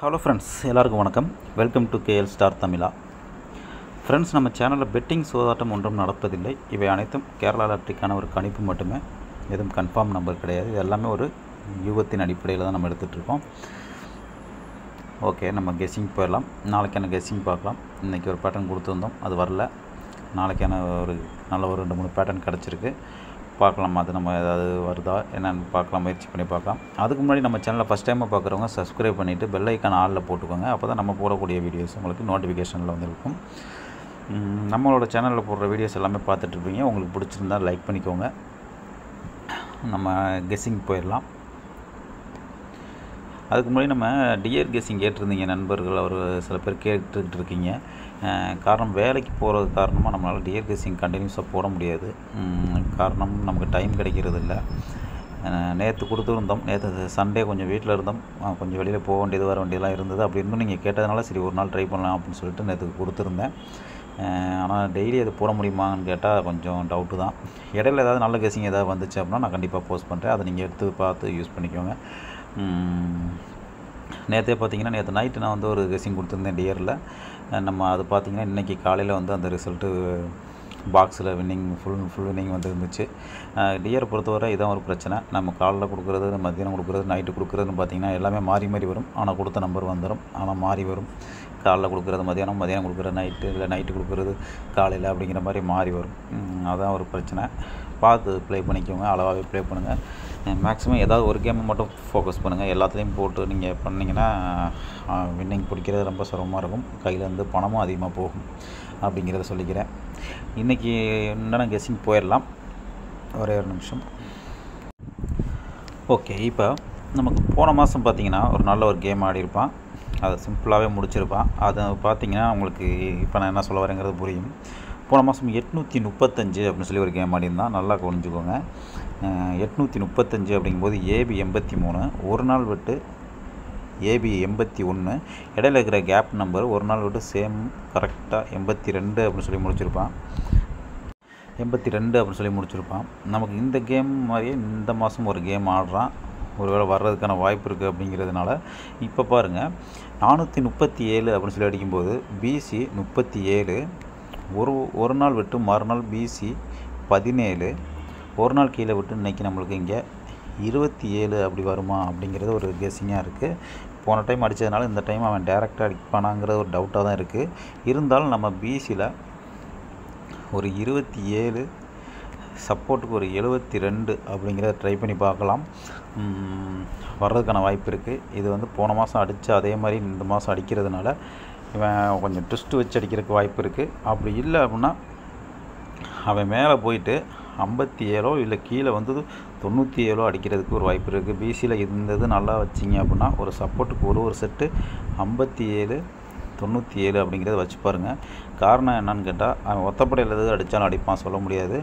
hello friends எல்லாருக்கும் வணக்கம் welcome to KL star Tamizha friends நம்ம சேனலில் பெட்டிங் சோதாட்டம் ஒன்றும் நடப்பதில்லை இவை அனைத்தும் கேரளா லாட்ரிக்கான ஒரு கணிப்பு மட்டுமே எதுவும் கன்ஃபார்ம் நம்பர் கிடையாது இது எல்லாமே ஒரு யூகத்தின் அடிப்படையில் தான் நம்ம எடுத்துகிட்டு இருக்கோம் ஓகே நம்ம கெஸ்ஸிங் போயிடலாம் நாளைக்கான கெஸ்ஸிங் பார்க்கலாம் இன்றைக்கி ஒரு பேட்டர்ன் கொடுத்துருந்தோம் அது வரல நாளைக்கான ஒரு நல்ல ஒரு ரெண்டு மூணு பேட்டர்ன் கிடச்சிருக்கு பார்க்கலாம் அது நம்ம ஏதாவது வருதா என்னென்னு பார்க்கலாம் முயற்சி பண்ணி பார்க்கலாம் அதுக்கு முன்னாடி நம்ம சேனலில் ஃபஸ்ட் டைமாக பார்க்குறவங்க சப்ஸ்கிரைப் பண்ணிவிட்டு பெல் ஐக்கான் ஆளில் போட்டுக்கோங்க அப்போ தான் நம்ம போடக்கூடிய வீடியோஸ் உங்களுக்கு நோட்டிஃபிகேஷனில் வந்துருக்கும் உம், நம்மளோட சேனலில் போடுற வீடியோஸ் எல்லாமே பார்த்துட்ருப்பீங்க உங்களுக்கு பிடிச்சிருந்தா லைக் பண்ணிக்கோங்க நம்ம கெஸ்ஸிங் போயிடலாம் அதுக்கு முன்னாடி நம்ம டியர் கெஸ்ஸிங் கேட்டிருந்தீங்க நண்பர்கள் ஒரு சில பேர் கேட்டுக்கிட்டு இருக்கீங்க அஹ் காரணம் வேலைக்கு போகிறது காரணமாக நம்மளால் டியர் கெஸ்ஸிங் கண்டினியூஸாக போட முடியாது உம், காரணம் நமக்கு டைம் கிடைக்கிறது இல்லை நேற்று கொடுத்துருந்தோம் நேற்று சண்டே கொஞ்சம் வீட்டில் இருந்தோம் அஹ் கொஞ்சம் வெளியில் போக வேண்டியது வர வேண்டியதெல்லாம் இருந்தது அப்படி இருந்தும் நீங்கள் கேட்டதுனால சரி ஒரு நாள் ட்ரை பண்ணலாம் அப்படின்னு சொல்லிட்டு நேற்று கொடுத்துருந்தேன் ஆனால் டெய்லி அது போட முடியுமான்னு கேட்டால் கொஞ்சம் டவுட்டு தான் இடையில ஏதாவது நல்ல கெஸ்ஸிங் ஏதாவது வந்துச்சு அப்படின்னா நான் கண்டிப்பாக போஸ்ட் பண்ணுறேன் அதை நீங்கள் எடுத்து பார்த்து யூஸ் பண்ணிக்கோங்க நேற்றே பார்த்தீங்கன்னா நேற்று நைட்டு நான் வந்து ஒரு கெஸ்ஸிங் கொடுத்துருந்தேன் டியரில் நம்ம அது பார்த்தீங்கன்னா இன்றைக்கி காலையில் வந்து அந்த ரிசல்ட்டு பாக்ஸில் வின்னிங் ஃபுல் ஃபுல் வின்னிங் வந்து இருந்துச்சு டியரை பொறுத்தவரை இதான் ஒரு பிரச்சனை நம்ம காலைல கொடுக்குறது மத்தியானம் கொடுக்குறது நைட்டு கொடுக்குறதுன்னு பார்த்தீங்கன்னா எல்லாமே மாறி மாறி வரும் ஆனால் கொடுத்த நம்பர் வந்துடும் ஆனால் மாறி வரும் காலைல கொடுக்குறது மதியானம் மதியானம் கொடுக்குறது நைட்டு இல்லை நைட்டு கொடுக்குறது காலையில் அப்படிங்கிற மாதிரி மாறி வரும் உம், அதான் ஒரு பிரச்சனை பார்த்து ப்ளே பண்ணிக்கோங்க அளவாகவே ப்ளே பண்ணுங்கள் மேக்ஸிமம் ஏதாவது ஒரு கேமை மட்டும் ஃபோக்கஸ் பண்ணுங்கள் எல்லாத்துலேயும் போட்டு நீங்கள் பண்ணிங்கன்னா வின்னிங் பிடிக்கிறது ரொம்ப சிரமமாக இருக்கும் கையில் இருந்து பணமும் அதிகமாக போகும் அப்படிங்கிறத சொல்லிக்கிறேன் இன்றைக்கி என்னென்ன கெஸ்ஸிங் போயிடலாம் ஒரே ஒரு நிமிஷம் ஓகே இப்போ நமக்கு போன மாதம் பார்த்தீங்கன்னா ஒரு நல்ல ஒரு கேம் ஆடியிருப்பான் அதை சிம்பிளாகவே முடிச்சிருப்பான் அதை பார்த்தீங்கன்னா உங்களுக்கு இப்போ நான் என்ன சொல்ல வரேங்கிறது புரியும் போன மாதம் எட்நூற்றி முப்பத்தஞ்சு அப்படின்னு சொல்லி ஒரு கேம் ஆடியிருந்தான் நல்லா புரிஞ்சுக்கோங்க எட்நூற்றி முப்பத்தஞ்சு அப்படிங்கும்போது ஏபி எண்பத்தி மூணு ஒரு நாள் விட்டு ஏபி எண்பத்தி ஒன்று இடையில இருக்கிற கேப் நம்பர் ஒரு நாள் விட்டு சேம் கரெக்டாக எண்பத்தி ரெண்டு அப்படின்னு சொல்லி முடிச்சிருப்பான் எண்பத்தி ரெண்டு அப்படின்னு சொல்லி முடிச்சிருப்பான் நமக்கு இந்த கேம் மாதிரியே இந்த மாதம் ஒரு கேம் ஆடுறான் ஒருவேளை வர்றதுக்கான வாய்ப்பு இருக்குது அப்படிங்கிறதுனால இப்போ பாருங்கள் நானூற்றி முப்பத்தி ஏழு அப்படின்னு சொல்லி அடிக்கும்போது பிசி முப்பத்தி ஏழு ஒரு ஒரு நாள் விட்டு மறுநாள் பிசி பதினேழு ஒரு நாள் கீழே விட்டு இன்றைக்கி நம்மளுக்கு இங்கே இருபத்தி ஏழு அப்படி வருமா அப்படிங்கிறது ஒரு கெஸ்ஸிங்காக இருக்குது போன டைம் அடித்ததுனால இந்த டைம் அவன் டேரெக்டாக அடிப்பானாங்கிறது ஒரு டவுட்டாக தான் இருக்குது இருந்தாலும் நம்ம பிசியில் ஒரு இருபத்தி ஏழு சப்போர்ட்டுக்கு ஒரு எழுபத்தி ரெண்டு அப்படிங்கிறத ட்ரை பண்ணி பார்க்கலாம் உம், வர்றதுக்கான வாய்ப்பு இருக்குது இது வந்து போன மாதம் அடித்த அதே மாதிரி இந்த மாதம் அடிக்கிறதுனால இவன் கொஞ்சம் ட்விஸ்ட் வச்சு அடிக்கிறதுக்கு வாய்ப்பு இருக்குது அப்படி இல்லை அப்படின்னா அவன் மேலே போயிட்டு ஐம்பத்தி ஏழோ இல்லை கீழே வந்து தொண்ணூற்றி ஏழோ அடிக்கிறதுக்கு ஒரு வாய்ப்பு இருக்குது பிசியில் இருந்தது நல்லா வச்சிங்க அப்படின்னா ஒரு சப்போர்ட்டுக்கு ஒரு ஒரு செட்டு ஐம்பத்தி ஏழு தொண்ணூற்றி ஏழு அப்படிங்கிறத வச்சு பாருங்கள் காரணம் என்னன்னு கேட்டால் அவன் ஒத்தப்படையில் எது அடித்தாலும் அடிப்பான் சொல்ல முடியாது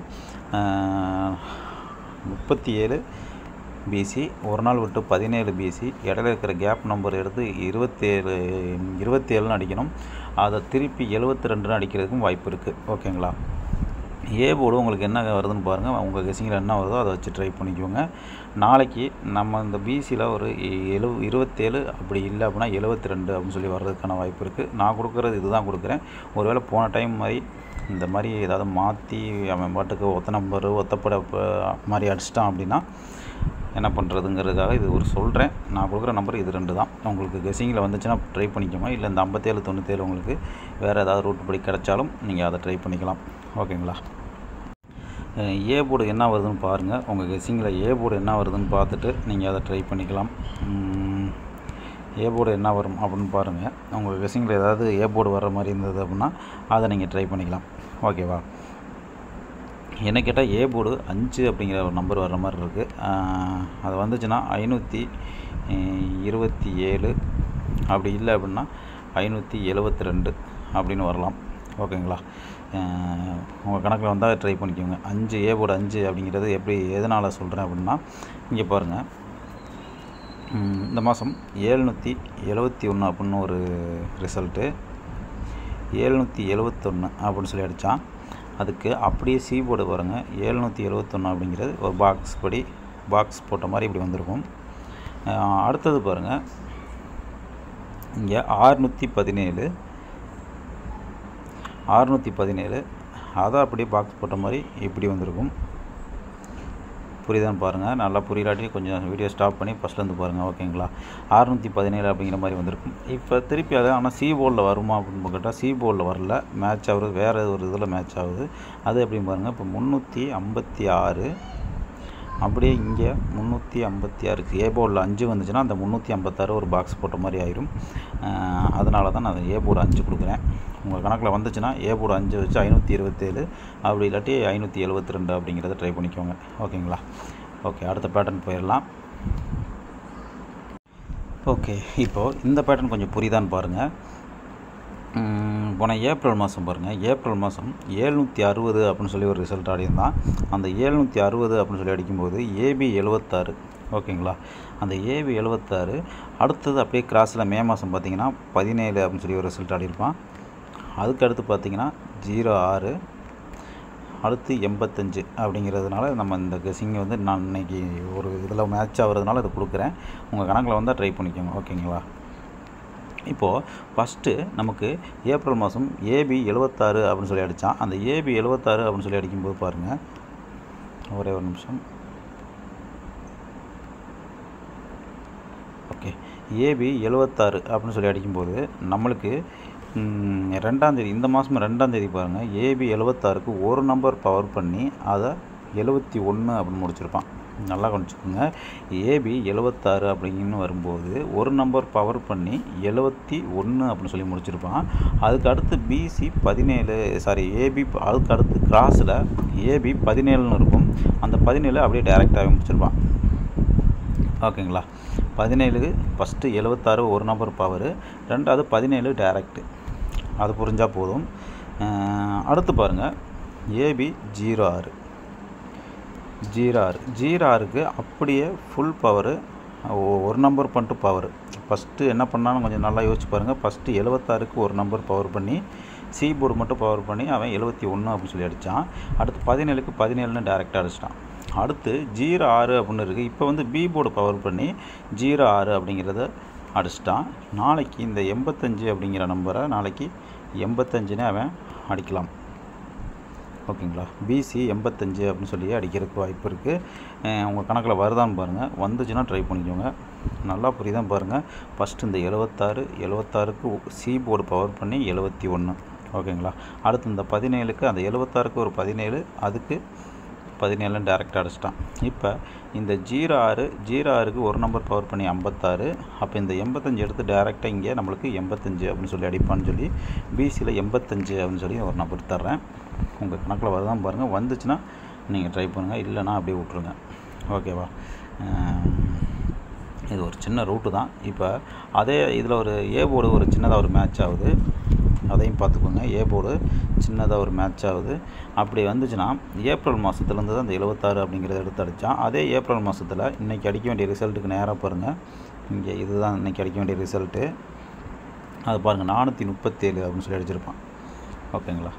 முப்பத்தி ஏழு பிசி ஒரு நாள் விட்டு பதினேழு பிசி இடையில இருக்கிற கேப் நம்பர் எடுத்து இருபத்தேழு இருபத்தேழுன்னு அடிக்கணும் அதை திருப்பி எழுபத்தி ரெண்டுன்னு அடிக்கிறதுக்கும் வாய்ப்பு இருக்குது ஓகேங்களா ஏ போர்டு உங்களுக்கு என்ன வருதுன்னு பாருங்கள் உங்கள் கெஸிங்கில் என்ன வருதோ அதை வச்சு ட்ரை பண்ணிக்கோங்க நாளைக்கு நம்ம இந்த பிசியில் ஒரு எழு இருபத்தேழு அப்படி இல்லை அப்படின்னா எழுபத்தி ரெண்டு அப்படின்னு சொல்லி வர்றதுக்கான வாய்ப்பு இருக்குது நான் கொடுக்குறது இதுதான் கொடுக்குறேன் ஒருவேளை போன டைம் மாதிரி இந்த மாதிரி ஏதாவது மாற்றி அவன் பாட்டுக்கு ஒத்த நம்பர் ஒத்தப்பட ப- மாதிரி அடிச்சிட்டான் அப்படின்னா என்ன பண்ணுறதுங்கிறதுக்காக இது ஒரு சொல்கிறேன் நான் கொடுக்குற நம்பர் இது ரெண்டு தான் உங்களுக்கு கெஸிங்கில் வந்துச்சுன்னா ட்ரை பண்ணிக்கோங்க இல்லை இந்த ஐம்பத்தேழு தொண்ணூற்றேழு உங்களுக்கு வேறு ஏதாவது ரூட் படி கிடைச்சாலும் நீங்கள் அதை ட்ரை பண்ணிக்கலாம் ஓகேங்களா அஹ் ஏ போர்டு என்ன வருதுன்னு பாருங்கள் உங்கள் கெஸ்ஸிங்கில் ஏ போர்டு என்ன வருதுன்னு பார்த்துட்டு நீங்கள் அதை ட்ரை பண்ணிக்கலாம் உம், ஏ போர்டு என்ன வரும் அப்படின்னு பாருங்கள் உங்கள் கெஸ்ஸிங்கில் ஏதாவது ஏ போர்டு வர மாதிரி இருந்தது அப்படின்னா அதை நீங்கள் ட்ரை பண்ணிக்கலாம் ஓகேவா என்ன கேட்டால் ஏ போர்டு அஞ்சு அப்படிங்கிற ஒரு நம்பர் வர்ற மாதிரி இருக்குது அது வந்துச்சுன்னா ஐநூற்றி இருபத்தி ஏழு அப்படி இல்லை அப்படின்னா ஐநூற்றி எழுபத்தி ரெண்டு அப்படின்னு வரலாம் ஓகேங்களா உங்கள் கணக்கில் வந்தால் ட்ரை பண்ணிக்கோங்க அஞ்சு ஏ போர்டு அஞ்சு அப்படிங்கிறது எப்படி எதனால் சொல்கிறேன் அப்படின்னா இங்கே பாருங்கள் ம், இந்த மாதம் ஏழ்நூற்றி எழுபத்தி ஒன்று அப்படின்னு ஒரு ரிசல்ட்டு ஏழ்நூற்றி எழுவத்தொன்று அப்படின்னு சொல்லி அடித்தான் அதுக்கு அப்படியே சி போர்டு பாருங்கள் ஏழ்நூற்றி எழுவத்தொன்று அப்படிங்கிறது ஒரு பாக்ஸ் படி பாக்ஸ் போட்ட மாதிரி இப்படி வந்திருக்கும் அஹ் அடுத்தது பாருங்கள் இங்கே ஆறுநூற்றி பதினேழு ஆறுநூற்றி பதினேழு அதை அப்படியே பாக்ஸ் போட்ட மாதிரி இப்படி வந்திருக்கும் புரியுதான்னு பாருங்கள் நல்லா புரியலாட்டி கொஞ்சம் வீடியோ ஸ்டாப் பண்ணி ஃபஸ்ட்லேருந்து பாருங்கள் ஓகேங்களா அறுநூற்றி பதினேழு அப்படிங்கிற மாதிரி வந்திருக்கும் இப்போ திருப்பி அதை ஆனால் சி போர்டில் வருமா அப்படின்னு கேட்டால் சி போர்டில் வரல மேட்ச் ஆகுது வேறு ஒரு இதில் மேட்ச் ஆகுது அது எப்படின்னு பாருங்கள் இப்போ முந்நூற்றி ஐம்பத்தி ஆறு அப்படியே இங்கே முந்நூற்றி ஐம்பத்தி ஆறுக்கு ஏ போர்டில் அஞ்சு வந்துச்சுன்னா அந்த முந்நூற்றி ஐம்பத்தாறு ஒரு பாக்ஸ் போட்ட மாதிரி ஆயிரும் அதனால தான் நான் ஏ போர்டு அஞ்சு கொடுக்குறேன் உங்கள் கணக்கில் வந்துச்சுன்னா ஏ போர்டு அஞ்சு வச்சு ஐநூற்றி இருபத்தேழு அப்படி இல்லாட்டி ஐநூற்றி எழுபத்தி ரெண்டு அப்படிங்கிறத ட்ரை பண்ணிக்கோங்க ஓகேங்களா ஓகே அடுத்த பேட்டர்ன் போயிடலாம் ஓகே இப்போது இந்த பேட்டர்ன் கொஞ்சம் புரியுதான்னு பாருங்கள் போன ஏப்ரல் மாதம் பாருங்கள் ஏப்ரல் மாதம் ஏழ்நூற்றி அறுபது அப்படின்னு சொல்லி ஒரு ரிசல்ட் ஆடியிருந்தான் அந்த ஏழ்நூற்றி அறுபது அப்படின்னு சொல்லி அடிக்கும்போது ஏபி எழுபத்தாறு ஓகேங்களா அந்த ஏபி எழுபத்தாறு அடுத்தது அப்படியே கிராஸில் மே மாதம் பார்த்தீங்கன்னா பதினேழு அப்படின்னு சொல்லி ஒரு ரிசல்ட் ஆடியிருப்பான் அதுக்கு அடுத்து பார்த்தீங்கன்னா ஜீரோ ஆறு அடுத்து எண்பத்தஞ்சு அப்படிங்கிறதுனால நம்ம இந்த கெஸிங்கை வந்து நான் இன்னைக்கு ஒரு இதில் மேட்ச் ஆகிறதுனால இதை கொடுக்குறேன் உங்கள் கணக்கில் வந்தால் ட்ரை பண்ணிக்கோங்க ஓகேங்களா இப்போது ஃபஸ்ட்டு நமக்கு ஏப்ரல் மாதம் ஏபி எழுபத்தாறு அப்படின்னு சொல்லி அடித்தான் அந்த ஏபி எழுபத்தாறு அப்படின்னு சொல்லி அடிக்கும்போது பாருங்கள் ஒரே ஒரு நிமிஷம் ஓகே ஏபி எழுபத்தாறு அப்படின்னு சொல்லி அடிக்கும்போது நம்மளுக்கு ரெண்டாந்தேதி இந்த மாதம் ரெண்டாந்தேதி பாருங்கள் ஏபி எழுபத்தாறுக்கு ஒரு நம்பர் பவர் பண்ணி அதை எழுபத்தி ஒன்று அப்படின்னு முடிச்சிருப்பான் நல்லா கவனிச்சுக்கோங்க ஏபி எழுபத்தாறு அப்படின்னு வரும்போது ஒரு நம்பர் பவர் பண்ணி எழுபத்தி ஒன்று அப்படின்னு சொல்லி முடிச்சிருப்பான் அதுக்கு அடுத்து பிசி பதினேழு சாரி ஏபி அதுக்கு அடுத்து கிராஸில் ஏபி பதினேழுன்னு இருக்கும் அந்த பதினேழு அப்படியே டைரெக்டாகவே முடிச்சிருப்பான் ஓகேங்களா பதினேழு ஃபஸ்ட்டு எழுபத்தாறு ஒரு நம்பர் பவர் ரெண்டாவது பதினேழு டேரக்டு அது புரிஞ்சால் போதும் அடுத்து பாருங்கள் ஏபி ஜீரோ ஆறு ஜீரோ ஆறு ஜீரோ ஆறுக்கு அப்படியே ஃபுல் பவரு ஒரு நம்பர் பண்ணிட்டு பவர் ஃபஸ்ட்டு என்ன பண்ணாலும் கொஞ்சம் நல்லா யோசிச்சு பாருங்கள் ஃபஸ்ட்டு எழுபத்தாறுக்கு ஒரு நம்பர் பவர் பண்ணி சி போர்டு மட்டும் பவர் பண்ணி அவன் எழுபத்தி ஒன்று அப்படின்னு சொல்லி அடித்தான் அடுத்து பதினேழுக்கு பதினேழுன்னு டேரெக்டாக அடிச்சிட்டான் அடுத்து ஜீரோ ஆறு அப்படின்னு இருக்குது இப்போ வந்து பி போர்டு பவர் பண்ணி ஜீரோ ஆறு அப்படிங்கிறத அடிச்சிட்டான் நாளைக்கு இந்த எண்பத்தஞ்சு அப்படிங்கிற நம்பரை நாளைக்கு எண்பத்தஞ்சுன்னு அவன் அடிக்கலாம் ஓகேங்களா பிசி எண்பத்தஞ்சு அப்படின்னு சொல்லி அடிக்கிறதுக்கு வாய்ப்பு இருக்குது உங்கள் கணக்கில் வருதான்னு பாருங்கள் வந்துச்சுன்னா ட்ரை பண்ணிக்கோங்க நல்லா புரியுதான் பாருங்கள் ஃபஸ்ட்டு இந்த எழுபத்தாறு எழுபத்தாறுக்கு சி போர்டு பவர் பண்ணி எழுபத்தி ஒன்று ஓகேங்களா அடுத்து இந்த பதினேழுக்கு அந்த எழுபத்தாறுக்கு ஒரு பதினேழு அதுக்கு பதினேழு டேரெக்டாக அடிச்சிட்டான் இப்போ இந்த ஜீரோ ஆறு ஜீரோ ஆறுக்கு ஒரு நம்பர் பவர் பண்ணி ஐம்பத்தாறு அப்போ இந்த எண்பத்தஞ்சு எடுத்து டேரெக்டாக இங்கே நம்மளுக்கு எண்பத்தஞ்சு அப்படின்னு சொல்லி அடிப்பான்னு சொல்லி பிசியில் எண்பத்தஞ்சு அப்படின்னு சொல்லி ஒரு நம்பர் தர்றேன் உங்கள் கணக்கில் வரதான் பாருங்கள் வந்துச்சுன்னா நீங்கள் ட்ரை பண்ணுங்கள் இல்லைனா அப்படியே விட்ருங்க ஓகேவா இது ஒரு சின்ன ரூட்டு தான் இப்போ அதே இதில் ஒரு ஏ போர்டு ஒரு சின்னதாக ஒரு மேட்ச் ஆகுது அதையும் பார்த்துக்கோங்க ஏ போர்டு சின்னதாக ஒரு மேட்ச் ஆகுது அப்படி வந்துச்சுன்னா ஏப்ரல் மாதத்துலேருந்து தான் அந்த எழுபத்தாறு அப்படிங்கிறத எடுத்து அடித்தான் அதே ஏப்ரல் மாதத்தில் இன்றைக்கி அடிக்க வேண்டிய ரிசல்ட்டுக்கு நேராக பாருங்கள் இங்கே இதுதான் இன்றைக்கி அடிக்க வேண்டிய ரிசல்ட்டு அது பாருங்கள் நானூற்றி முப்பத்தேழு அப்படின்னு சொல்லி அடிச்சிருப்பான் ஓகேங்களா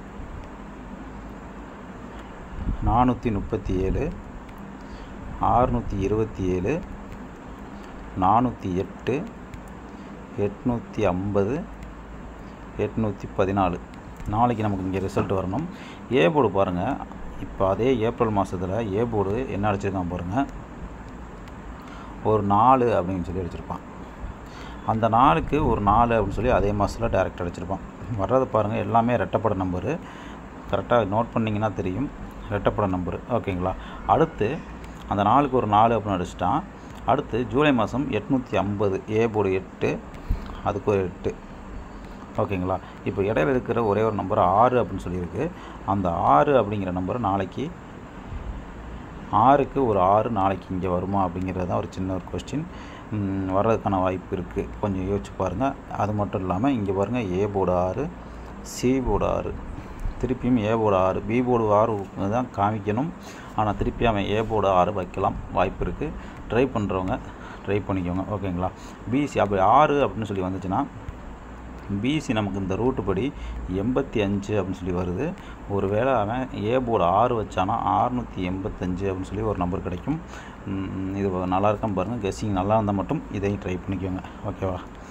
நானூற்றி முப்பத்தி ஏழு ஆறுநூற்றி இருபத்தி ஏழு நானூற்றி எட்டு எட்நூற்றி ஐம்பது எட்நூற்றி பதினாலு நாளைக்கு நமக்கு இங்கே ரிசல்ட் வரணும் ஏ போர்டு பாருங்கள் இப்போ அதே ஏப்ரல் மாதத்தில் ஏ போர்டு என்ன அடிச்சிருக்கான் பாருங்கள் ஒரு நாலு அப்படின்னு சொல்லி அடிச்சிருப்பான் அந்த நாளுக்கு ஒரு நாலு அப்படின்னு சொல்லி அதே மாதத்தில் டேரெக்ட் அடிச்சிருப்பான் வர்றது பாருங்கள் எல்லாமே ரெட்டப்பட நம்பரு கரெக்டாக நோட் பண்ணிங்கன்னா தெரியும் ரெட்டப்பட நம்பரு ஓகேங்களா அடுத்து அந்த நாளுக்கு ஒரு நாலு அப்படின்னு அடிச்சிட்டான் அடுத்து ஜூலை மாதம் எட்நூற்றி ஐம்பது ஏ போர்டு எட்டு அதுக்கு ஒரு எட்டு ஓகேங்களா இப்போ இடையில இருக்கிற ஒரே ஒரு நம்பர் ஆறு அப்படின்னு சொல்லியிருக்கு அந்த ஆறு அப்படிங்கிற நம்பர் நாளைக்கு ஆறுக்கு ஒரு ஆறு நாளைக்கு இங்கே வருமா அப்படிங்கிறது தான் ஒரு சின்ன ஒரு கொஸ்டின் வர்றதுக்கான வாய்ப்பு இருக்குது கொஞ்சம் யோசிச்சு பாருங்கள் அது மட்டும் இல்லாமல் இங்கே பாருங்கள் ஏ போர்டு ஆறு சி போர்டு ஆறு திருப்பியும் ஏ போர்டு ஆறு பி போர்டு ஆறு தான் காமிக்கணும் ஆனால் திருப்பி அவன் ஏ போர்டு ஆறு வைக்கலாம் வாய்ப்பு இருக்குது ட்ரை பண்ணுறவங்க ட்ரை பண்ணிக்கோங்க ஓகேங்களா பிசி அப்படி ஆறு அப்படின்னு சொல்லி வந்துச்சுன்னா பிசி நமக்கு இந்த ரூட்டு படி எண்பத்தி அஞ்சு அப்படின்னு சொல்லி வருது ஒருவேளை அவன் ஏ போர்டு ஆறு வச்சானா ஆறுநூற்றி எண்பத்தஞ்சு அப்படின்னு சொல்லி ஒரு நம்பர் கிடைக்கும் இது நல்லா இருக்கும் பாருங்கள் கெஸ்ஸிங் நல்லா இருந்தால் மட்டும் இதையும் ட்ரை பண்ணிக்கோங்க ஓகேவா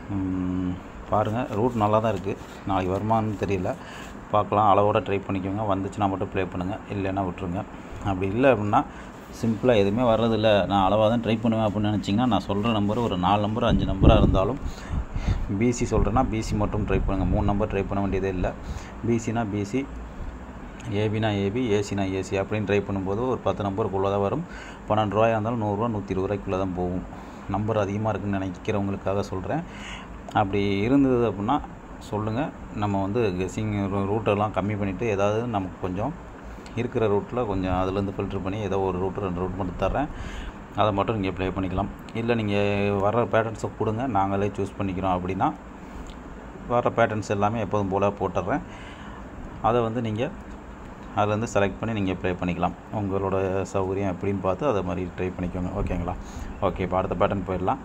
பாருங்கள் ரூட் நல்லா தான் இருக்குது நாளைக்கு வருமானு தெரியல பார்க்கலாம் அளவோட ட்ரை பண்ணிக்கோங்க வந்துச்சுன்னா மட்டும் ப்ளே பண்ணுங்கள் இல்லைன்னா விட்ருங்க அப்படி இல்லை அப்படின்னா சிம்பிளாக எதுவுமே வர்றதில்ல நான் அளவாக தான் ட்ரை பண்ணுவேன் அப்படின்னு நினச்சிங்கன்னா நான் சொல்கிற நம்பர் ஒரு நாலு நம்பர் அஞ்சு நம்பராக இருந்தாலும் பிசி சொல்கிறேன்னா பிசி மட்டும் ட்ரை பண்ணுங்கள் மூணு நம்பர் ட்ரை பண்ண வேண்டியதே இல்லை பிசினா பிசி ஏபினா ஏபி ஏசினா ஏசி அப்படின்னு ட்ரை பண்ணும்போது ஒரு பத்து நம்பருக்குள்ளே தான் வரும் பன்னெண்டு ரூபாயாக இருந்தாலும் நூறுரூவா நூற்றி இருபது ரூபாய்க்குள்ளே தான் போகும் நம்பர் அதிகமாக இருக்குதுன்னு நினைக்கிறவங்களுக்காக சொல்கிறேன் அப்படி இருந்தது அப்படின்னா சொல்லுங்கள் நம்ம வந்து கெஸ்ஸிங் ரூட்டெல்லாம் கம்மி பண்ணிவிட்டு ஏதாவது நமக்கு கொஞ்சம் இருக்கிற ரூட்டில் கொஞ்சம் அதுலேருந்து ஃபில்ட்ரு பண்ணி ஏதோ ஒரு ரூட்டு ரெண்டு ரூட் மட்டும் தர்றேன் அதை மட்டும் நீங்கள் ப்ளே பண்ணிக்கலாம் இல்லை நீங்கள் வர்ற பேட்டர்ன்ஸை கொடுங்க நாங்களே சூஸ் பண்ணிக்கிறோம் அப்படின்னா வர்ற பேட்டர்ன்ஸ் எல்லாமே எப்போதும் போல் போட்டுடுறேன் அதை வந்து நீங்கள் அதுலேருந்து செலக்ட் பண்ணி நீங்கள் ப்ளே பண்ணிக்கலாம் உங்களோட சௌகரியம் எப்படின்னு பார்த்து அதை மாதிரி ட்ரை பண்ணிக்கோங்க ஓகேங்களா ஓகே இப்போ அடுத்த பேட்டர்ன் போயிடலாம்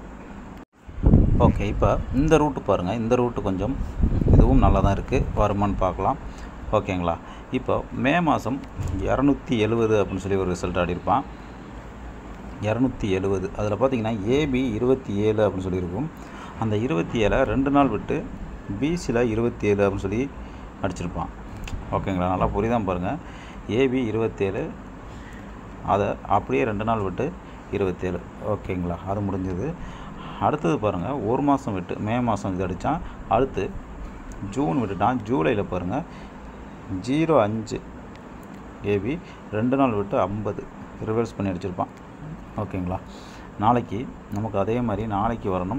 ஓகே இப்போ இந்த ரூட்டு பாருங்கள் இந்த ரூட்டு கொஞ்சம் இதுவும் நல்லா தான் இருக்குது வருமானு பார்க்கலாம் ஓகேங்களா இப்போ மே மாதம் இரநூத்தி எழுபது அப்படின்னு சொல்லி ஒரு ரிசல்ட் ஆடிருப்பான் இரநூத்தி எழுபது அதில் பார்த்தீங்கன்னா ஏபி இருபத்தி ஏழு அப்படின்னு சொல்லியிருக்கும் அந்த இருபத்தி ஏழை ரெண்டு நாள் விட்டு பிசியில் இருபத்தி ஏழு அப்படின்னு சொல்லி அடிச்சிருப்பான் ஓகேங்களா நல்லா புரியுதான் பாருங்கள் ஏபி இருபத்தேழு அதை அப்படியே ரெண்டு நாள் விட்டு இருபத்தேழு ஓகேங்களா அது முடிஞ்சது அடுத்தது பாருங்கள் ஒரு மாதம் விட்டு மே மாதம் இது அடித்தான் அடுத்து ஜூன் விட்டுட்டான் ஜூலையில் பாருங்கள் ஜீரோ அஞ்சு ஏபி ரெண்டு நாள் விட்டு ஐம்பது ரிவர்ஸ் பண்ணி அடிச்சிருப்பான் ஓகேங்களா நாளைக்கு நமக்கு அதே மாதிரி நாளைக்கு வரணும்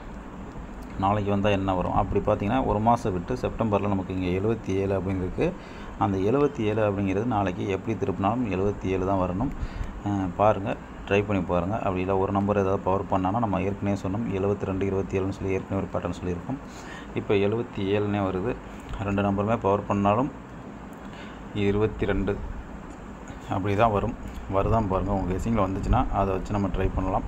நாளைக்கு வந்தால் என்ன வரும் அப்படி பார்த்தீங்கன்னா ஒரு மாதம் விட்டு செப்டம்பரில் நமக்கு இங்கே எழுபத்தி ஏழு அப்படின்னு இருக்குது அந்த எழுபத்தி ஏழு அப்படிங்கிறது நாளைக்கு எப்படி திருப்பினாலும் எழுபத்தி ஏழு தான் வரணும் பாருங்கள் ட்ரை பண்ணி பாருங்கள் அப்படி இல்லை ஒரு நம்பர் ஏதாவது பவர் பண்ணானா நம்ம ஏற்கனவே சொன்னோம் எழுபத்தி ரெண்டு இருபத்தி ஏழுன்னு சொல்லி ஏற்கனவே ஒரு பேட்டர்ன் சொல்லியிருக்கோம் இப்போ எழுபத்தி ஏழுனே வருது ரெண்டு நம்பருமே பவர் பண்ணாலும் இருபத்தி ரெண்டு அப்படி தான் வரும் வருதான் பாருங்கள் உங்கள் கெஸிங்கில் வந்துச்சுன்னா அதை வச்சு நம்ம ட்ரை பண்ணலாம்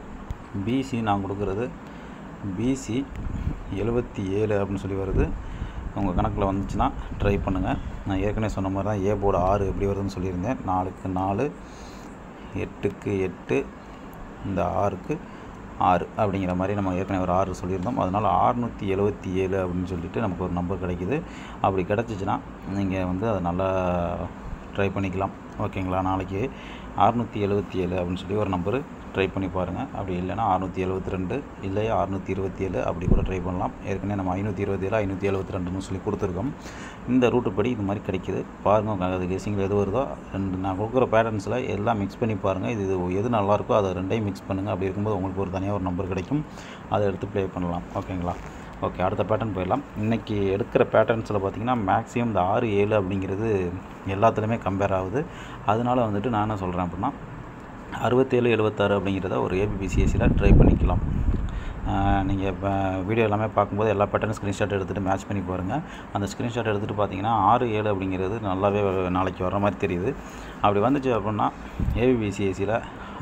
பிசி நான் கொடுக்குறது பிசி எழுபத்தி ஏழு அப்படின்னு சொல்லி வருது உங்கள் கணக்கில் வந்துச்சுன்னா ட்ரை பண்ணுங்கள் நான் ஏற்கனவே சொன்ன மாதிரி தான் ஏ போர்டு ஆறு எப்படி வருதுன்னு சொல்லியிருந்தேன் நாலுக்கு நாலு எட்டுக்கு எட்டு இந்த ஆறுக்கு ஆறு அப்படிங்கிற மாதிரி நம்ம ஏற்கனவே ஒரு ஆறு சொல்லியிருந்தோம் அதனால் ஆறுநூற்றி எழுபத்தி ஏழு அப்படின்னு சொல்லிட்டு நமக்கு ஒரு நம்பர் கிடைக்கிது அப்படி கிடச்சிச்சின்னா நீங்கள் வந்து அதை நல்லா ட்ரை பண்ணிக்கலாம் ஓகேங்களா நாளைக்கு அறுநூற்றி எழுபத்தி ஏழு அப்படின்னு சொல்லி ஒரு நம்பரு ட்ரை பண்ணி பாருங்கள் அப்படி இல்லைனா அறுநூற்றி எழுபத்தி ரெண்டு இல்லை அறுநூற்றி இருபத்தி ஏழு அப்படி கூட ட்ரை பண்ணலாம் ஏற்கனவே நம்ம ஐநூற்றி இருபத்தி ஏழு ஐநூற்றி எழுபத்தி ரெண்டுன்னு சொல்லி கொடுத்துருக்கோம் இந்த ரூட்டு படி இது மாதிரி கிடைக்கிது பாருங்கள் அது கெஸிங்கில் எது வருதோ ரெண்டு நான் கொடுக்குற பேட்டர்ன்ஸில் எல்லாம் மிக்ஸ் பண்ணி பாருங்கள் இது எது நல்லாயிருக்கோ அதை ரெண்டையும் மிக்ஸ் பண்ணுங்கள் அப்படி இருக்கும்போது உங்களுக்கு ஒரு தனியாக ஒரு நம்பர் கிடைக்கும் அதை எடுத்து ப்ளே பண்ணலாம் ஓகேங்களா ஓகே அடுத்த பேட்டர்ன் போயிடலாம் இன்றைக்கி எடுக்கிற பேட்டர்ன்ஸில் பார்த்திங்கன்னா மேக்ஸிமம் இந்த ஆறு ஏழு அப்படிங்கிறது எல்லாத்துலேயுமே கம்பேர் ஆகுது அதனால வந்துட்டு நான் என்ன சொல்கிறேன் அப்படின்னா அறுபத்தேழு எழுபத்தாறு அப்படிங்கிறத ஒரு ஏபிபிசிஎஸ்சியில் ட்ரை பண்ணிக்கலாம் நீங்கள் இப்போ வீடியோ எல்லாமே பார்க்கும்போது எல்லா பேட்டர்னும் ஸ்க்ரீன்ஷாட் எடுத்துகிட்டு மேட்ச் பண்ணி பாருங்கள் அந்த ஸ்க்ரீன்ஷாட் எடுத்துகிட்டு பார்த்தீங்கன்னா ஆறு ஏழு அப்படிங்கிறது நல்லாவே நாளைக்கு வர மாதிரி தெரியுது அப்படி வந்துச்சு அப்படின்னா ஏபிபிசிஎஸ்சியில்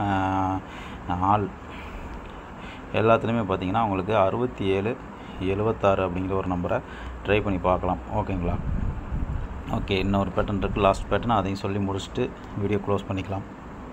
ஆள் எல்லாத்துலேயுமே பார்த்தீங்கன்னா உங்களுக்கு அறுபத்தி ஏழு எழுபத்தாறு அப்படிங்கிற ஒரு நம்பரை ட்ரை பண்ணி பார்க்கலாம் ஓகேங்களா ஓகே இன்னொரு பேட்டர்ன் இருக்குது லாஸ்ட் பேட்டர்ன் அதையும் சொல்லி முடிச்சுட்டு வீடியோ க்ளோஸ் பண்ணிக்கலாம்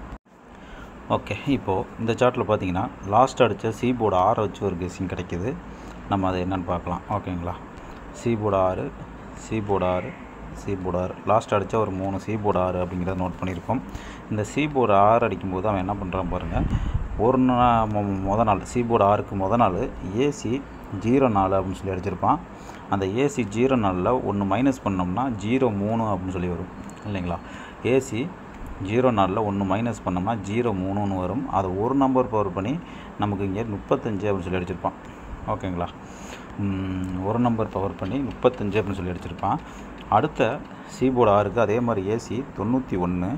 ஓகே இப்போது இந்த சார்ட்டில் பார்த்தீங்கன்னா லாஸ்ட் அடித்த சி போர்டு ஆறை வச்சு ஒரு கெஸ்ஸிங் கிடைக்கிது நம்ம அதை என்னென்னு பார்க்கலாம் ஓகேங்களா சி போர்டு ஆறு சி போர்டு ஆறு சி போர்டு ஆறு லாஸ்ட் அடித்த ஒரு மூணு சி போர்டு ஆறு அப்படிங்கிறத நோட் பண்ணியிருக்கோம் இந்த சி போர்டு ஆறு அடிக்கும்போது அவன் என்ன பண்ணுறான் பாருங்கள் ஒரு நாள் முத நாள் சி போர்டு ஆறுக்கு முத நாள் ஏசி ஜீரோ நாலு அப்படின்னு சொல்லி அடிச்சிருப்பான் அந்த ஏசி ஜீரோ நாலில் ஒன்று மைனஸ் பண்ணோம்னா ஜீரோ மூணு அப்படின்னு சொல்லி வரும் இல்லைங்களா ஏசி ஜீரோ நாலில் ஒன்று மைனஸ் பண்ணோம்னா ஜீரோ மூணுன்னு வரும் அதை ஒரு நம்பர் பவர் பண்ணி நமக்கு இங்கே முப்பத்தஞ்சு அப்படின்னு சொல்லி அடிச்சிருப்பான் ஓகேங்களா ஒரு நம்பர் பவர் பண்ணி முப்பத்தஞ்சு அப்படின்னு சொல்லி அடிச்சிருப்பான் அடுத்த சீபோர்டு ஆறுக்கு அதே மாதிரி ஏசி தொண்ணூற்றி ஒன்று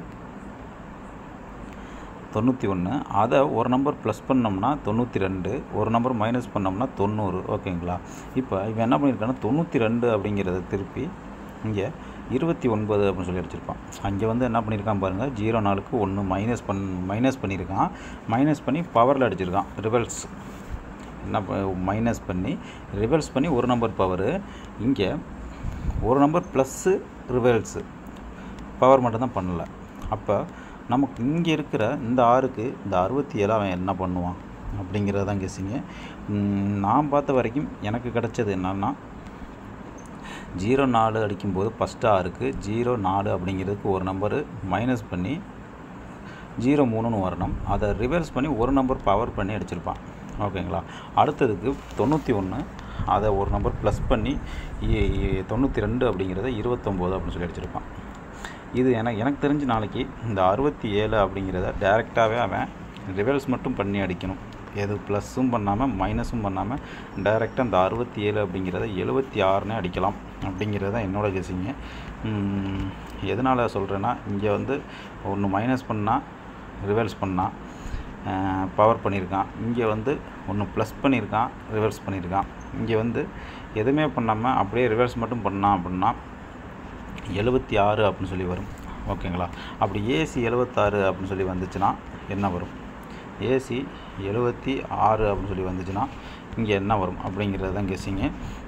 தொண்ணூற்றி ஒன்று அதை ஒரு நம்பர் ப்ளஸ் பண்ணோம்னா தொண்ணூற்றி ரெண்டு ஒரு நம்பர் மைனஸ் பண்ணோம்னா தொண்ணூறு ஓகேங்களா இப்போ இவன் என்ன பண்ணியிருக்கான்னா தொண்ணூற்றி ரெண்டு அப்படிங்கிறத திருப்பி இங்கே இருபத்தி ஒன்பது அப்படின்னு சொல்லி அடிச்சிருப்பான் அங்கே வந்து என்ன பண்ணியிருக்கான் பாருங்கள் ஜீரோ நாலுக்கு ஒன்று மைனஸ் பண் மைனஸ் பண்ணியிருக்கான் மைனஸ் பண்ணி பவரில் அடிச்சிருக்கான் ரிவல்ஸ் என்ன மைனஸ் பண்ணி ரிவல்ஸ் பண்ணி ஒரு நம்பர் பவரு இங்கே ஒரு நம்பர் ப்ளஸ்ஸு ரிவல்ஸு பவர் மட்டும்தான் பண்ணலை அப்போ நமக்கு இங்கே இருக்கிற இந்த ஆறுக்கு இந்த அறுபத்தி ஏழு அவன் என்ன பண்ணுவான் அப்படிங்கிறது தான் கெஸ்ஸிங்க நான் பார்த்த வரைக்கும் எனக்கு கிடச்சது என்னன்னா ஜீரோ நாலு அடிக்கும்போது ஃபஸ்ட்டு ஆறுக்கு ஜீரோ நாலு அப்படிங்கிறதுக்கு ஒரு நம்பரு மைனஸ் பண்ணி ஜீரோ மூணுன்னு வரணும் அதை ரிவர்ஸ் பண்ணி ஒரு நம்பர் பவர் பண்ணி அடிச்சிருப்பான் ஓகேங்களா அடுத்ததுக்கு தொண்ணூற்றி ஒன்று அதை ஒரு நம்பர் ப்ளஸ் பண்ணி இ- இ- தொண்ணூற்றி ரெண்டு அப்படிங்கிறத இருபத்தொம்போது அப்படின்னு சொல்லி அடிச்சிருப்பான் இது எனக்கு எனக்கு தெரிஞ்சு நாளைக்கு இந்த அறுபத்தி ஏழு அப்படிங்கிறத டேரெக்டாகவே அவன் ரிவர்ஸ் மட்டும் பண்ணி அடிக்கணும் எது ப்ளஸ்ஸும் பண்ணாமல் மைனஸும் பண்ணாமல் டைரெக்டாக இந்த அறுபத்தி ஏழு அப்படிங்கிறத எழுபத்தி ஆறுனே அடிக்கலாம் அப்படிங்கிறது தான் என்னோட கெஸிங்க எதனால் சொல்கிறேன்னா இங்கே வந்து ஒன்று மைனஸ் பண்ணால் ரிவர்ஸ் பண்ணால் பவர் பண்ணியிருக்கான் இங்கே வந்து ஒன்று ப்ளஸ் பண்ணியிருக்கான் ரிவர்ஸ் பண்ணியிருக்கான் இங்கே வந்து எதுவுமே பண்ணாமல் அப்படியே ரிவர்ஸ் மட்டும் பண்ணான் அப்படின்னா எழுபத்தி ஆறு அப்படின்னு சொல்லி வரும் ஓகேங்களா அப்படி ஏசி எழுபத்தாறு அப்படின்னு சொல்லி வந்துச்சுன்னா என்ன வரும் ஏசி எழுபத்தி ஆறு அப்படின்னு சொல்லி வந்துச்சுன்னா இங்கே என்ன வரும் அப்படிங்கிறது தான் கெஸ்ஸிங்க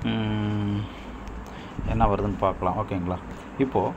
என்ன வருதுன்னு பார்க்கலாம் ஓகேங்களா இப்போது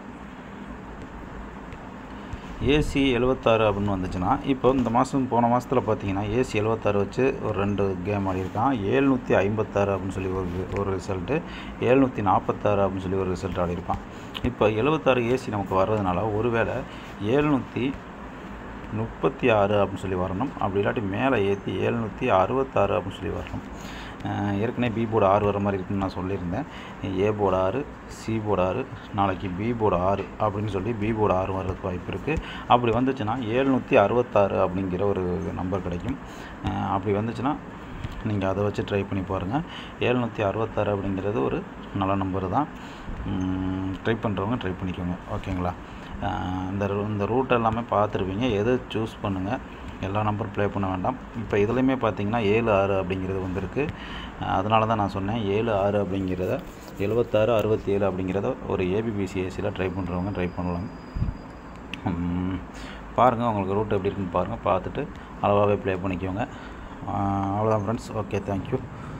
ஏசி எழுபத்தாறு அப்படின்னு வந்துச்சுன்னா இப்போ இந்த மாதம் போன மாதத்தில் பார்த்தீங்கன்னா ஏசி எழுபத்தாறு வச்சு ஒரு ரெண்டு கேம் ஆடியிருக்கான் ஏழ்நூற்றி ஐம்பத்தாறு அப்படின்னு சொல்லி ஒரு ஒரு ரிசல்ட்டு ஏழ்நூற்றி நாற்பத்தாறு அப்படின்னு சொல்லி ஒரு ரிசல்ட் ஆடியிருப்பான் இப்போ எழுபத்தாறு ஏசி நமக்கு வர்றதுனால ஒருவேளை ஏழ்நூற்றி முப்பத்தி ஆறு அப்படின்னு சொல்லி வரணும் அப்படி இல்லாட்டி மேலே ஏற்றி ஏழ்நூற்றி அறுபத்தாறு அப்படின்னு சொல்லி வரணும் அஹ் ஏற்கனவே பி போர்டு ஆறு வர மாதிரி இருக்குன்னு நான் சொல்லியிருந்தேன் ஏ போர்டு ஆறு சி போர்டு ஆறு நாளைக்கு பி போர்டு ஆறு அப்படின்னு சொல்லி பி போர்டு ஆறு வர்றதுக்கு வாய்ப்பு இருக்குது அப்படி வந்துச்சுன்னா ஏழ்நூற்றி அறுபத்தாறு அப்படிங்கிற ஒரு நம்பர் கிடைக்கும் அஹ் அப்படி வந்துச்சுன்னா நீங்கள் அதை வச்சு ட்ரை பண்ணி பாருங்கள் ஏழ்நூற்றி அறுபத்தாறு அப்படிங்கிறது ஒரு நல்ல நம்பர் தான் ட்ரை பண்ணுறவங்க ட்ரை பண்ணிக்கோங்க ஓகேங்களா அஹ் இந்த ரூ- இந்த ரூட் எல்லாமே பார்த்துருப்பீங்க எது சூஸ் பண்ணுங்கள் எல்லா நம்பரும் ப்ளே பண்ண வேண்டாம் இப்போ இதுலேயுமே பார்த்தீங்கன்னா ஏழு ஆறு அப்படிங்கிறது வந்திருக்கு அதனால தான் நான் சொன்னேன் ஏழு ஆறு அப்படிங்கிறத எழுபத்தாறு அறுபத்தி ஏழு அப்படிங்கிறத ஒரு ஏபிபிசிஎஸ்சியில் ட்ரை பண்ணுறவங்க ட்ரை பண்ணலாம் பாருங்கள் உங்களுக்கு ரூட் எப்படி இருக்குன்னு பாருங்கள் பார்த்துட்டு அளவாகவே ப்ளே பண்ணிக்கோங்க அவ்வளோதான் ஃப்ரெண்ட்ஸ் ஓகே தேங்க்யூ